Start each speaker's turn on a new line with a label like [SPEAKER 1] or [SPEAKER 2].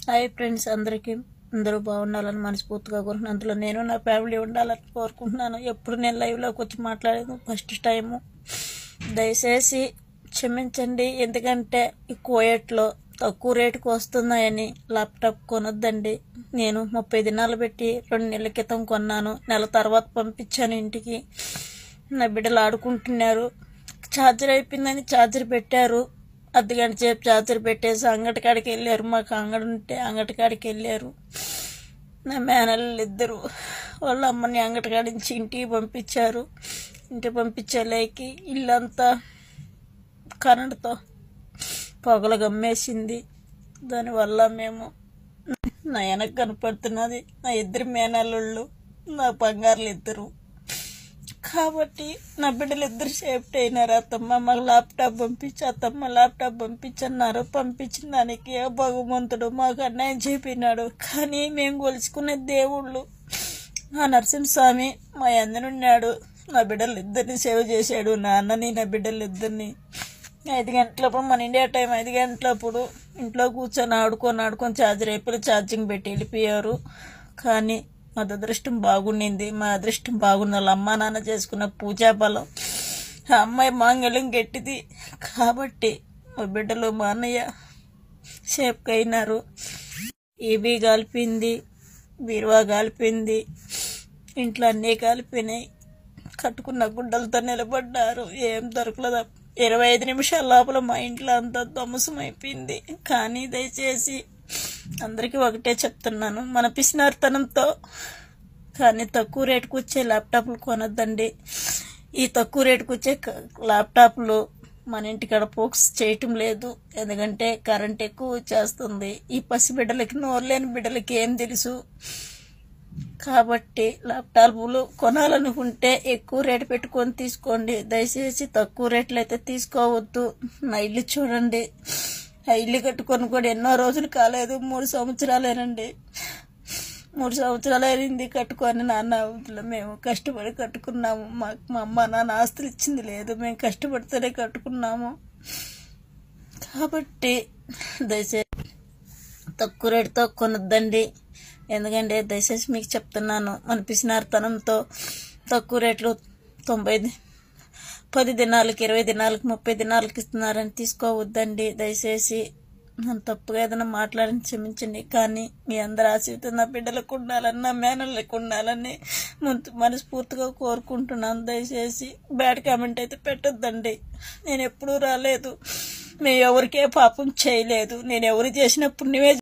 [SPEAKER 1] hi friends అందరికీ అందరూ బాగుండాలని మనస్ఫూర్తిగా కోరుకున్నాను అందులో నేను నా ఫ్యామిలీ ఉండాలని కోరుకుంటున్నాను ఎప్పుడు నేను లైవ్లోకి వచ్చి మాట్లాడేది ఫస్ట్ టైము దయచేసి క్షమించండి ఎందుకంటే ఈ కోయట్లో తక్కువ రేటుకు వస్తున్నాయని ల్యాప్టాప్ కొనొద్దండి నేను ముప్పై దినాలు పెట్టి రెండు నెలల క్రితం కొన్నాను నెల తర్వాత పంపించాను ఇంటికి నా బిడ్డలు ఆడుకుంటున్నారు ఛార్జర్ అయిపోయిందని ఛార్జర్ పెట్టారు అర్ధగంట సేపు ఛార్జర్ పెట్టేసి అంగటి కాడికి వెళ్ళారు మాకు అంగడి ఉంటే అంగటి కాడికి వెళ్ళారు నా మేనల్లు ఇద్దరు వాళ్ళ అమ్మని అంగటి కాడి నుంచి ఇంటికి పంపించారు ఇంటికి పంపించేలేకి ఇల్లంతా కరెంటుతో పొగలు గమ్మేసింది దానివల్ల మేము నా వెనక కనపడుతున్నది నా ఇద్దరు మేనల్లుళ్ళు నా బంగారులు ఇద్దరు కాబట్టి నా బిడ్డలు ఇద్దరు సేఫ్టీ అయినారు అత్తమ్మ మాకు ల్యాప్టాప్ పంపించి అత్తమ్మ ల్యాప్టాప్ పంపించన్నారు పంపించిన దానికి ఏ భగవంతుడు మాకు అన్యాయం చేపినాడు కానీ మేము కొలుచుకునే దేవుళ్ళు ఆ నరసింహస్వామి మా అందరున్నాడు నా బిడ్డలు ఇద్దరిని సేవ చేశాడు నా అన్నని నా బిడ్డలు ఇద్దరిని ఐదు గంటలప్పుడు మన ఇండియా టైం ఐదు గంటలప్పుడు ఇంట్లో కూర్చొని ఆడుకొని ఆడుకొని ఛార్జర్ అయిపోయి ఛార్జింగ్ పెట్టి వెళ్ళిపోయారు కానీ మా అదృష్టం బాగుండింది మా అదృష్టం బాగున్న వాళ్ళ అమ్మా నాన్న చేసుకున్న పూజా బలం ఆ అమ్మాయి మాంగళ్యం గట్టిది కాబట్టి మా బిడ్డలు మా అన్నయ్య షేప్కి అయినారు ఏబీ కాలిపోయింది బీరువా కాలిపోయింది ఇంట్లో అన్నీ కాలిపోయినాయి కట్టుకున్న గుడ్డలతో నిలబడ్డారు ఏం దొరకలేదు ఇరవై ఐదు నిమిషాల లోపల మా ఇంట్లో అంతా ధ్వంసం అయిపోయింది కానీ దయచేసి అందరికీ ఒకటే చెప్తున్నాను మన పిసినార్తనంతో కానీ తక్కువ రేటుకు వచ్చే ల్యాప్టాప్లు కొనొద్దండి ఈ తక్కువ రేటుకు వచ్చే క- ల్యాప్టాప్లు మన ఇంటికాడ ఫోక్స్ చేయటం లేదు ఎందుకంటే కరెంట్ ఎక్కువ వచ్చేస్తుంది ఈ పసి బిడ్డలకి నోరులేని బిడ్డలకి ఏం తెలుసు కాబట్టి ల్యాప్టాప్లు కొనాలనుకుంటే ఎక్కువ రేటు పెట్టుకొని తీసుకోండి దయచేసి తక్కువ రేట్లు అయితే తీసుకోవద్దు నా ఇల్లు చూడండి ఆ ఇల్లు కట్టుకొని కూడా ఎన్నో రోజులు కాలేదు మూడు సంవత్సరాలేనండి మూడు సంవత్సరాలు అయింది కట్టుకొని నాన్న మేము కష్టపడి కట్టుకున్నాము మాకు మా అమ్మ నాన్న ఆస్తులు ఇచ్చింది లేదు మేము కష్టపడితేనే కట్టుకున్నాము కాబట్టి దయచేసి తక్కువ రేటుతో కొనొద్దండి ఎందుకంటే దయచేసి మీకు చెప్తున్నాను మన పిసినార్తనంతో తక్కువ రేట్లు తొంభై ది- పది దినాలకి ఇరవై దినాలకి ముప్పై దినాలకి ఇస్తున్నారని తీసుకోవద్దండి దయచేసి నన్ను తప్పుగా ఏదైనా మాట్లాడిన క్షమించండి కానీ మీ అందరి ఆశీర్వాదం నా బిడ్డలకు ఉండాలని నా మేనళ్ళకు ఉండాలని ముందు మనస్ఫూర్తిగా కోరుకుంటున్నాను దయచేసి బ్యాడ్ కామెంట్ అయితే పెట్టొద్దండి నేను ఎప్పుడూ రాలేదు మేము ఎవరికే పాపం చేయలేదు నేను ఎవరు చేసిన పుణ్యమే